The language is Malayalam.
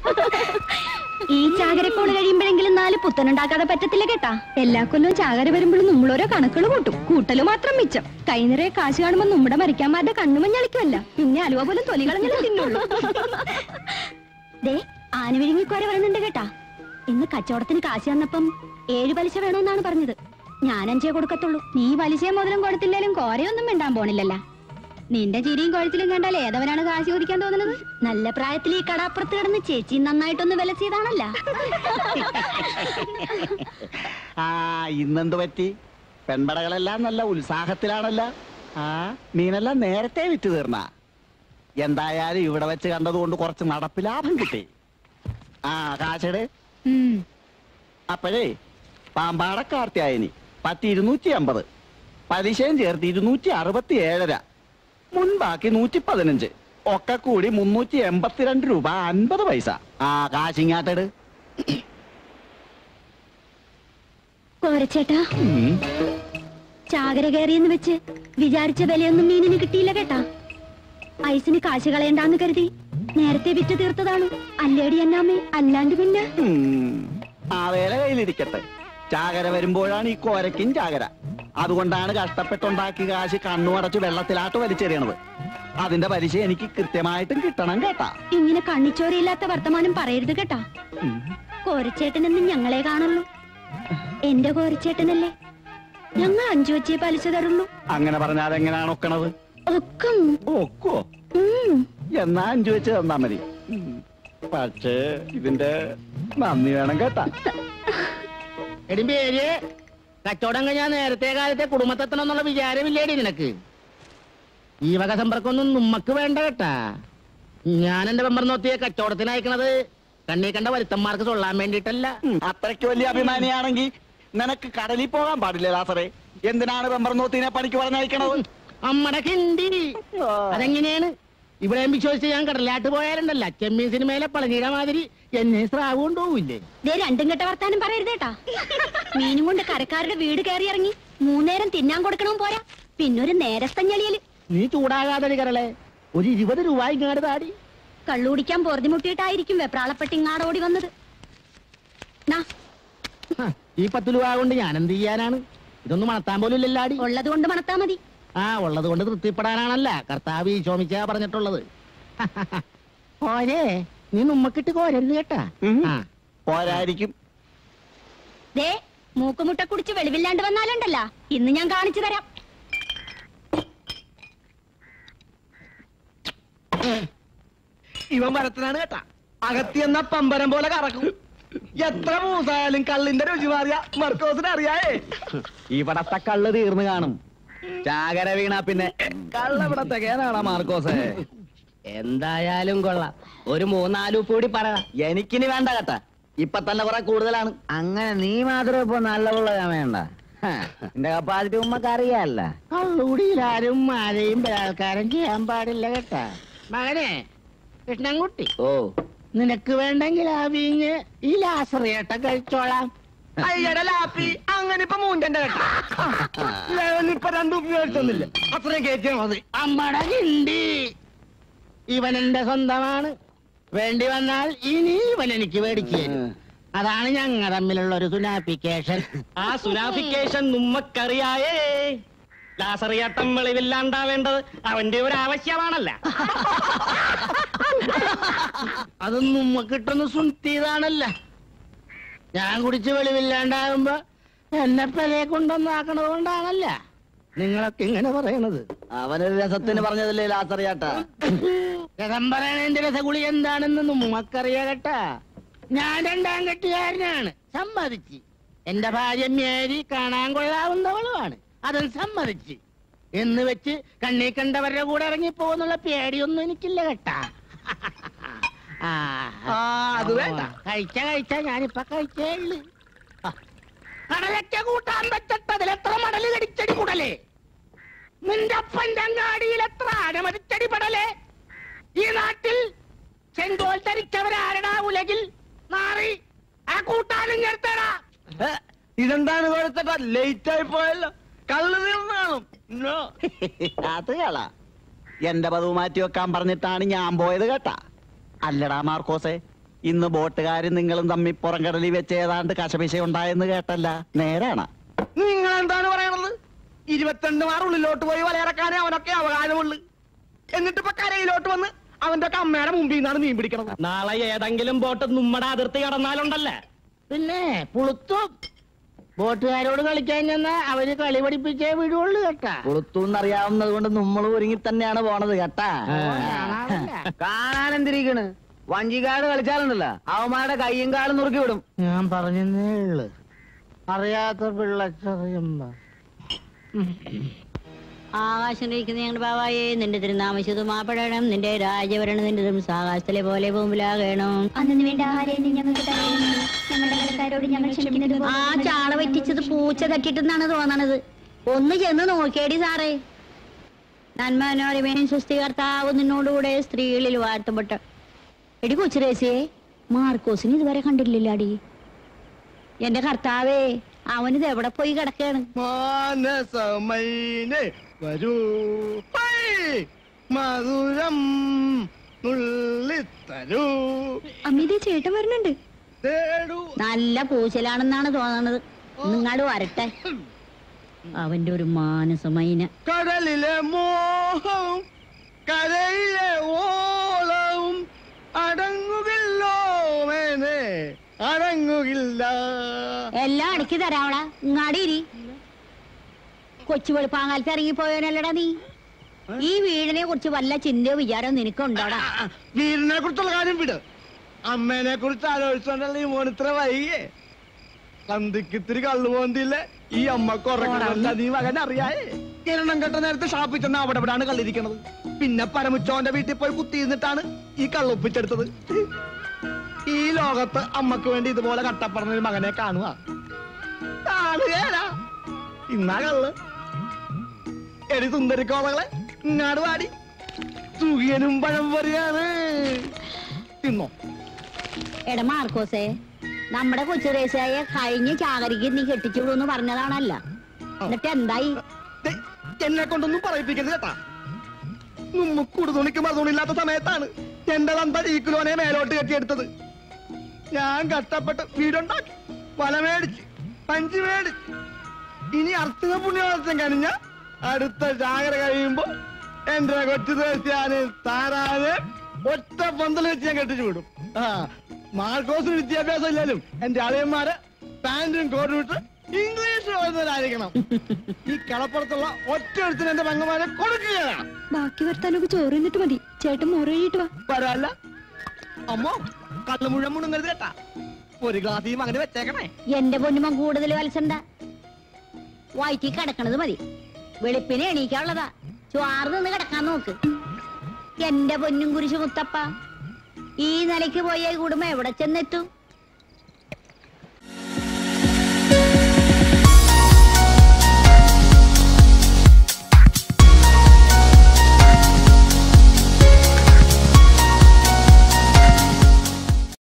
ഈ ചാകരക്കോള് കഴിയുമ്പോഴെങ്കിലും നാല് പുത്തനുണ്ടാക്കാതെ പറ്റത്തില്ല കേട്ടാ എല്ലാ കൊല്ലവും ചാകര വരുമ്പോഴും നമ്മളോരോ കണക്കുകൾ കൂട്ടും കൂട്ടല് മാത്രം മിച്ചം കൈ നിറയെ കാശ് കാണുമ്പോ നമ്മുടെ മരിക്കാന്മാരുടെ കണ്ണുമഞ്ഞളിക്കുമല്ല പിന്നെ അലുവ പോലും തൊലികളഞ്ഞാൽ തിന്നുള്ളൂ ദേ ആന വിഴുങ്ങിക്കോര വരുന്നുണ്ട് കേട്ടാ ഇന്ന് കച്ചവടത്തിന് കാശ് തന്നപ്പം ഏഴ് പലിശ വേണമെന്നാണ് പറഞ്ഞത് ഞാൻ അഞ്ചേ കൊടുക്കത്തുള്ളൂ നീ പലിശയും മുതലും കൊടുത്തില്ലേലും കോരയൊന്നും മിണ്ടാൻ പോണില്ലല്ല നിന്റെ ചിരിയും കുഴച്ചിലും കണ്ടാൽ ഏതവനാണ് കാശ് ചോദിക്കാൻ തോന്നുന്നത് നല്ല പ്രായത്തിൽ ഈ കടാപ്പുറത്ത് കിടന്ന് ചേച്ചി നന്നായിട്ടൊന്ന് വില ചെയ്താണല്ല ആ ഇന്നെന്ത് പറ്റി പെൺപടകളെല്ലാം നല്ല ഉത്സാഹത്തിലാണല്ലോ ആ മീനെല്ലാം നേരത്തെ വിറ്റ് തീർന്ന എന്തായാലും ഇവിടെ വെച്ച് കണ്ടതുകൊണ്ട് കുറച്ച് നടപ്പ് ലാഭം കിട്ടി ആ കാശട് അപ്പോഴേ പാമ്പാട കാർത്തിയായനി പത്ത് ഇരുന്നൂറ്റി അമ്പത് പലിശയും ചേർത്ത് ഇരുന്നൂറ്റി അറുപത്തി ഏഴര മുൻബാക്കി നൂറ്റി പതിനഞ്ച് ഒക്കെ കൂടി മുന്നൂറ്റി എൺപത്തിരണ്ട് രൂപ അൻപത് പൈസ ആ കാശിങ്ങാട്ടട് കോരച്ചേട്ടാ ചാകര കയറിയെന്ന് വെച്ച് വിചാരിച്ച വിലയൊന്നും മീനിന് കിട്ടിയില്ല കേട്ടാ ഐസിന് കാശ് കളയണ്ടാന്ന് കരുതി നേരത്തെ വിറ്റ് തീർത്തതാണ് അല്ലേടി എന്നാമേ അല്ലാണ്ട് പിന്നെ ഉം. ആ വേല കയ്യിലിരിക്കട്ടെ ചാകര വരുമ്പോഴാണ് ഈ കോരയ്ക്കും ചാകര അതുകൊണ്ടാണ് കഷ്ടപ്പെട്ടുണ്ടാക്കി കാശ് കണ്ണുമടച്ച് വെള്ളത്തിലാട്ട് വലിച്ചെറിയണത് അതിന്റെ പലിശ എനിക്ക് കൃത്യമായിട്ടും കിട്ടണം കേട്ടാ ഇങ്ങനെ കണ്ണിച്ചോരയില്ലാത്ത വർത്തമാനം പറയരുത് കേട്ടാ ഉം. കോരച്ചേട്ടനെന്ന് ഞങ്ങളെ കാണുള്ളൂ എന്റെ കോരച്ചേട്ടനല്ലേ ഞങ്ങൾ അഞ്ചു വച്ചേ പലിശ തരുള്ളൂ അങ്ങനെ പറഞ്ഞാൽ എങ്ങനെയാണ് ഒക്കണത് ഒക്കും ഒക്കോ ഉം. എന്നാ അഞ്ചു വെച്ച് തന്നാ മതി ഉം. പക്ഷേ ഇതിന്റെ നന്ദി വേണം കേട്ടാ എടി പേര് കച്ചവടം കഴിഞ്ഞാൽ നേരത്തെ കാലത്തെ കുടുംബത്തെത്തണം എന്നുള്ള വിചാരമില്ലേടി നിനക്ക് ഈ വക സമ്പർക്കമൊന്നും നമ്മക്ക് വേണ്ട കേട്ടാ ഞാൻ എന്റെ മെമ്പർ നോത്തിയെ കച്ചവടത്തിന് അയക്കണത് കണ്ണീ കണ്ട വരുത്തന്മാർക്ക് ചൊല്ലാൻ വേണ്ടിയിട്ടല്ല ഉം. അത്രയ്ക്ക് വലിയ അഭിമാനിയാണെങ്കിൽ നിനക്ക് കടലിൽ പോകാൻ പാടില്ല ലാസറേ എന്തിനാണ് വെമ്പർനോത്തിനെ പണിക്ക് പറഞ്ഞയക്കണത് അമ്മടെ ഹിന്ദി അതെങ്ങനെയാണ് ഇവിടെ വിശ്വസിച്ച് ഞാൻ കടലാട്ട് പോയാലുണ്ടല്ല ചെമ്മീൻ സിനിമയിലെ പളനിയുടെ മാതിരി എന്നെ സ്രാവ് കൊണ്ടുപോവില്ലേ ദേ രണ്ടും കെട്ട വർത്താനം പറയരുതേട്ടാ മീനും കൊണ്ട് കരക്കാരുടെ വീട് കയറി ഇറങ്ങി മൂന്നേരം തിന്നാൻ കൊടുക്കണം പോരാ പിന്നൊരു നേരത്തഞ്ഞളിയല് നീ ചൂടാകാതെ കരളെ ഒരു ഇരുപത് രൂപ ഇങ്ങാട് താടി കള്ളുകുടിക്കാൻ പൊറുതിമുട്ടിയിട്ടായിരിക്കും വെപ്രാളപ്പെട്ട് ഇങ്ങാട് ഓടി വന്നത് നാ ഹ, ഈ പത്ത് രൂപ കൊണ്ട് ഞാൻ എന്ത് ചെയ്യാനാണ് ഇതൊന്നും മണത്താൻ പോലും ഇല്ലല്ലാടി ഉള്ളത് കൊണ്ട് മണത്താ മതി ആ ഉള്ളത് കൊണ്ട് തൃപ്തിപ്പെടാനാണല്ല കർത്താവ് ഈശോമിച്ച പറഞ്ഞിട്ടുള്ളത് കോരേ നീ നമ്മക്കിട്ട് കോരരുത് കേട്ടാ ഉം. ആ പോരായിരിക്കും ദേ മൂക്കുമുട്ട കുടിച്ച് വെളിവില്ലാണ്ട് വന്നാലുണ്ടല്ല ഇന്ന് ഞാൻ കാണിച്ചു തരാം ഇവൻ മരത്തിനാണ് കേട്ടാ അകത്തി എന്ന പമ്പരം പോലെ കറക്കും എത്ര മൂസായാലും കള്ളിന്റെ രുചി മാറിയ മർക്കോസിന് അറിയായേ ഇവിടത്തെ കള്ള് തീർന്നു കാണും ചാകര വീണ പിന്നെ കള്ള ഇവിടെ തികയാനാണോ മാർക്കോസേ എന്തായാലും കൊള്ളാം ഒരു മൂന്നാലു കൂടി പറ എനിക്കിനി വേണ്ട കേട്ടാ ഇപ്പൊ തന്നെ കുറെ കൂടുതലാണ് അങ്ങനെ നീ മാത്രം ഇപ്പൊ നല്ലതുള്ള വേണ്ട എന്റെ കപ്പാസിറ്റി ഉമ്മക്ക് അറിയാല്ല കള്ളുകൂടിയിലാരും ആരെയും ബലാത്കാരം ചെയ്യാൻ പാടില്ല കേട്ടാ മകനെ കൃഷ്ണൻകുട്ടി ഓ നിനക്ക് വേണ്ടെങ്കിൽ ആ വീഞ്ഞ് ഈ ലാസറിയേട്ട കഴിച്ചോളാം അയ്യടെ ലാപ്പി അങ്ങനെ ഇപ്പൊ മൂഞ്ചന്റെ കേട്ടാ ഇപ്പൊ രണ്ടും മേടിച്ചൊന്നില്ല അത്രയും കയറ്റിയാ മതി അമ്മടെ ഹിന്ദി ഇവൻ എന്റെ സ്വന്തമാണ് വേണ്ടി വന്നാൽ ഇനി ഇവൻ എനിക്ക് മേടിച്ചു തരും അതാണ് ഞങ്ങൾ തമ്മിലുള്ള ഒരു സുനാപ്പിക്കേഷൻ ആ സുനാഫിക്കേഷൻ നമ്മക്കറിയായേ ലാസറിയാട്ടം വെളിവില്ലാണ്ടാവേണ്ടത് അവന്റെ ഒരു ആവശ്യമാണല്ല അത് നമ്മക്കിട്ടൊന്ന് സുൻത്തിയതാണല്ല ഞാൻ കുടിച്ച് വെളിവില്ലാണ്ടാകുമ്പോ എന്നെ പെലയെ കൊണ്ടൊന്നാക്കണത് കൊണ്ടാണല്ല നിങ്ങളൊക്കെ ഇങ്ങനെ പറയണത് അവനൊരു രസത്തിന് പറഞ്ഞതല്ലേ ലാസറിയാട്ടാ രസം പറയണതിന്റെ രസഗുളി എന്താണെന്ന് നമ്മക്കറിയാ കേട്ടാ ഞാൻ രണ്ടാം കെട്ടുകാരനാണ് സമ്മതിച്ച് എന്റെ ഭാര്യ മേരി കാണാൻ കൊള്ളാവുന്നവളുമാണ് അതും സമ്മതിച്ച് എന്ന് വെച്ച് കണ്ണീ കണ്ടവരുടെ കൂടെ ഇറങ്ങി പോകുന്നുള്ള പേടിയൊന്നും എനിക്കില്ല കേട്ടാ ആ ആ, അത് വേണ്ട. കഴിച്ച കഴിച്ച ഞാനിപ്പൊ കഴിച്ചേ ഉള്ളു ആ, കടലൊക്കെ കൂട്ടാൻ പറ്റത്തതിലെത്ര മടല് കടിച്ചടി കൂടലേ നിന്റെ അപ്പന്റെ അങ്ങാടിയിൽ എത്ര ആനമതിച്ചടി പടലേ ഈ നാട്ടിൽ ചെങ്കോൽ ധരിച്ചവരാരടാ ഉലകിൽ നാറി ആ കൂട്ടാനും ചേർത്തടാ ഇതെന്താണ് കൊടുത്തിട്ടാ ലേറ്റ് ആയി പോയല്ലോ കള്ള് തീർന്നു കാണും No. അത് കള എന്റെ പതിവ് മാറ്റി വെക്കാൻ പറഞ്ഞിട്ടാണ് ഞാൻ പോയത് കേട്ടാ അല്ലടാ മാർക്കോസേ ഇന്ന് ബോട്ടുകാരും നിങ്ങളും തമ്മിൽ പുറംകടലിൽ വെച്ച് ഏതാണ്ട് കശപിശ ഉണ്ടായെന്ന് കേട്ടല്ല നേരാണ് നിങ്ങൾ എന്താണ് പറയണത് ഇരുപത്തിരണ്ട് മാർ ഉള്ളിലോട്ട് പോയി വലയിറക്കാനേ അവനൊക്കെ അവകാശമുള്ളു എന്നിട്ട് ഇപ്പൊ കരയിലോട്ട് വന്ന് അവന്റെ ഒക്കെ അമ്മയുടെ മുമ്പിൽ നിന്നാണ് മീൻ പിടിക്കണത് നാളെ ഏതെങ്കിലും ബോട്ട് നമ്മുടെ അതിർത്തി കടന്നാലുണ്ടല്ലേ പിന്നെ പുളുത്തും ബോട്ടുകാരോട് കളിക്കാൻ ചെന്നാ അവര് കളി പഠിപ്പിച്ചേ വിടുള്ളൂ കേട്ടാ കൊളുത്തൂന്നറിയാവുന്നത് കൊണ്ട് നമ്മൾ ഒരുങ്ങി തന്നെയാണ് പോണത് കേട്ടാ കാണാറില്ല. കാണാൻ എന്തിരിക്കണ് വഞ്ചിക്കാട് കളിച്ചാലുണ്ടല്ലോ അവന്മാരുടെ കയ്യും കാലും നുറുക്കി വിടും ഞാൻ പറഞ്ഞേ ഉള്ളു അറിയാത്ത പിള്ളച്ചറിയുമ്പോ ആകാശത്തിരിക്കുന്ന ഞങ്ങളുടെ ബാവായെ നിന്റെ തിരുനാമശുദ്ധമാപ്പെടണം നിന്റെ രാജഭരണം നിന്റെ ആകാശത്തിലെ പോലെ ഭൂമിലാകണം അന്നു വേണ്ട ആഹാരം ഞങ്ങൾക്ക് തരണമേ ഞങ്ങളുടെ കടക്കാരോട് ഞങ്ങൾ ക്ഷമിക്കുന്നത് ആ ചാള പറ്റിച്ചത് പൂച്ച തട്ടിട്ടെന്നാണ് തോന്നണത് ഒന്ന് ചെന്ന് നോക്കിയേടി സാറേ നന്മനോരമേനും സൃഷ്ടികർത്താവ് നിന്നോടുകൂടെ സ്ത്രീകളിൽ വാഴ്ത്തപ്പെട്ട എടി കൊച്ചുരേസിയെ മാർക്കോസിന് ഇതുവരെ കണ്ടിട്ടില്ലാടി എന്റെ കർത്താവേ അവനിത് എവിടെ പോയി കിടക്കാണ് മാനസമൈനെ വരൂ ഹൈ! മധുരം നുള്ളിത്തരൂ അമ്മിതേ ചേട്ടൻ വരുന്നുണ്ട് തേടൂ നല്ല പൂച്ചലാണെന്നാണ് തോന്നണത് നിങ്ങാട് വരട്ടെ അവന്റെ ഒരു മാനസമൈന കടലിലെ മോഹവും കരയിലെ ഓളവും അടങ്ങുകില്ലോ മേനെ അടങ്ങുകില്ല എല്ലാം അടക്കി തരാവളാ ഇങ്ങാടിരി കൊച്ചു വെളുപ്പാങ്കാലത്ത് ഇറങ്ങിപ്പോയവനല്ലടാ നീ ഈ വീടിനെ കുറിച്ച് വല്ല ചിന്തയോ വിചാരവും നിനക്കുണ്ടോടാ വീടിനെ കുറിച്ചുള്ള കാര്യം വിട് അമ്മേനെ കുറിച്ച് ആലോചിച്ചോണ്ടല്ലേ ഈ മോനിത്ര വൈകിയേ സന്ധിക്ക് ഇത്തിരി കള്ളു പോന്തില്ലേ ഈ അമ്മക്ക് ഉറങ്ങണല്ല നീ മകൻ അറിയായേ കിരണം കെട്ട നേരത്തെ ഷാപ്പിൽ ചെന്ന് അവിടെ ഇവിടാണ് കള്ളിരിക്കണത് പിന്നെ പരമുച്ചോന്റെ വീട്ടിൽ പോയി കുത്തിയിരുന്നിട്ടാണ് ഈ കള്ളൊപ്പിച്ചെടുത്തത് ഈ ലോകത്ത് അമ്മക്ക് വേണ്ടി ഇതുപോലെ കട്ടപ്പറഞ്ഞ ഒരു മകനെ കാണുക കാണുകയല്ല ഇന്നാ കള്ള് എടി സുന്ദരിക്കോളകളെ ഇങ്ങാട് വാടി സുഖിയനും പഴം പറയാണ് തിന്നോ എടാ മാർക്കോസേ നമ്മുടെ കൊച്ചു റേസായ കഴിഞ്ഞ ചാകരിക്ക് നീ കെട്ടിച്ചുള്ളൂന്ന് പറഞ്ഞതാണല്ല എന്നിട്ട് എന്തായി ദേ, എന്നെ കൊണ്ടൊന്നും പറയിപ്പിക്കരുത് കേട്ടാ നമ്മ കുടുതുണിക്ക് മറുതുണില്ലാത്ത സമയത്താണ് എന്റെ തന്ത ഈ കിലോനെ മേലോട്ട് കെട്ടിയെടുത്തത് ഞാൻ കഷ്ടപ്പെട്ട് വീടുണ്ടാക്കി വല മേടിച്ച് പഞ്ച് മേടിച്ച് ഇനി അർത്ഥ പുണ്യവാസം കഴിഞ്ഞ അടുത്ത ജാഗര കഴിയുമ്പോ എന്റെ കൊച്ചു ദേശാന് താരാന് ഒറ്റ പന്തൽ വെച്ച് ഞാൻ കെട്ടിച്ചു വിടും ആ മാർക്കോസ് വിദ്യാഭ്യാസം ഇല്ലാലും എന്റെ അളിയന്മാര് പാന്റും കോട്ടും ഇട്ട് ഇംഗ്ലീഷ് എഴുതുന്നവരായിരിക്കണം ഈ കളപ്പുറത്തുള്ള ഒറ്റ എഴുത്തിന് എന്റെ പങ്കമാരെ കൊടുക്കുകയാണ് ബാക്കി വർത്താനൊക്കെ ചോറ് തിന്നിട്ട് മതി ചേട്ടൻ മോറ് കഴിയിട്ട് വാ വരാല്ല അമ്മോ കള്ളു മുഴുവൻ മുണുങ്ങരുത് കേട്ടാ ഒരു ഗ്ലാസ് ഈ മകന് വെച്ചേക്കണേ എന്റെ പൊന്നുമ കൂടുതൽ വത്സണ്ട വയറ്റി കിടക്കണത് മതി വെളുപ്പിനെ എണീക്കാനുള്ളതാ ചുവാറ് നിന്ന് കിടക്കാൻ നോക്ക് എന്റെ പൊന്നും കുരിശു മുത്തപ്പ ഈ നിലയ്ക്ക് പോയ ഈ കുടുംബം എവിടെ ചെന്നെത്തും